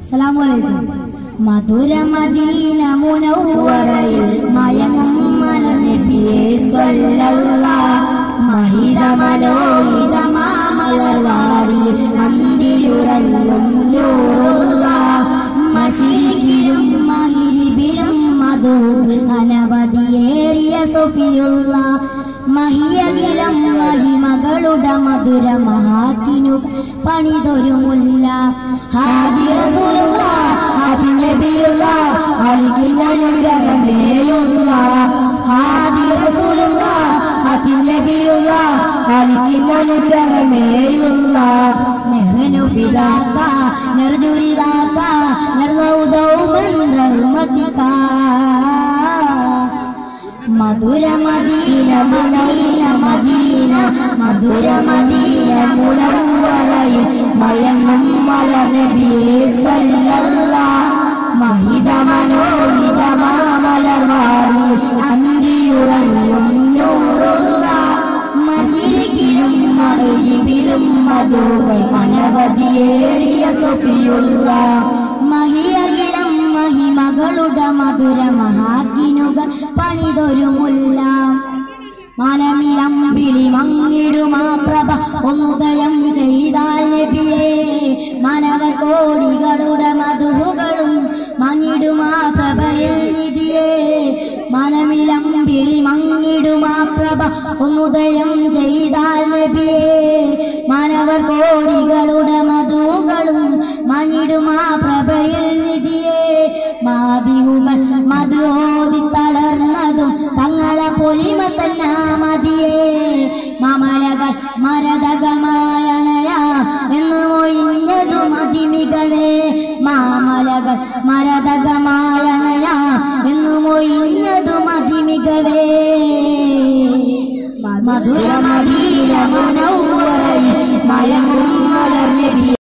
അസ്സലാമലൈക്കും മധുര മദീന മുനവ്വറയിൽ മയങ്ങും മലർനബിയെ സ്വല്ലല്ലാ മഹിത മനോഹിത മാമലർവാടി അന്തിയുറങ്ങും നൂറുള്ള മശിരിക്കിലും മഹിരിബിലും മധു അനവധിയേറിയ സൊഫിയുള്ള മഹിയകിലം മഹിമകളുടെ മധുര മഹാക്കിനു പണിതൊരുമുല്ല ഹാജി റസൂലുള്ള ഹാജി നബിയുള്ള അലിക്കുന്ന അനുഗ്രഹമേയുള്ള ഹാജി റസൂലുള്ള ഹാജി നബിയുള്ള അലിക്കുന്ന അനുഗ്രഹമേയുള്ള നെഹ്നു ഫിദാക നർജുരിദാക നർദൗദൗമൻ റഹ്മതിക മധുര മദീന മദീന മദീന മധുര മദീന മുനവ്വറയിൽ മയങ്ങും മലർനബിയെ സ്വല്ലല്ലാ മഹിത മനോഹിത മാമലർവാടി അന്തിയുറങ്ങും നൂറുള്ള മശിരിക്കിലും മഹിരിബിലും മധുകൾ അനവധിയേറിയ സൊഫിയുള്ള മഹിയകിലം മഹിമകളുടെ മധുര മഹാക്കിനുകൾ പണിതൊരുമുല്ല മനമിലമ്പിളി മങ്ങിടുമാ പ്രഭ ഒന്നുദയം ചെയ്താൽ നബിയേ മനവർ കോടികളുടെ മധുഹുകളും മഞ്ഞിടുമാ പ്രഭയിൽ നിധിയേ മനമിലമ്പിളി മങ്ങിടുമാ പ്രഭ ഒന്നുദയം ചെയ്താൽ നബിയേ മാനവർ കോടികളുടെ മധുകളും മഞ്ഞിടുമാ പ്രഭയിൽ നിധിയേ മാതിവുകൾ മധുഓതി തളർന്നതും തങ്ങളെ പൊലിമ തന്നെ മതിയേ മാമലകൾ മരതകമായണയാം എന്ന് മൊയിഞ്ഞതും അതിമികവേ മാമലകൾ മരതകമായണയാം എന്ന് മൊയിഞ്ഞതും അതിമികവേ മധുര മദീന മനോഹരയിൽ മയങ്ങും മലർ നബി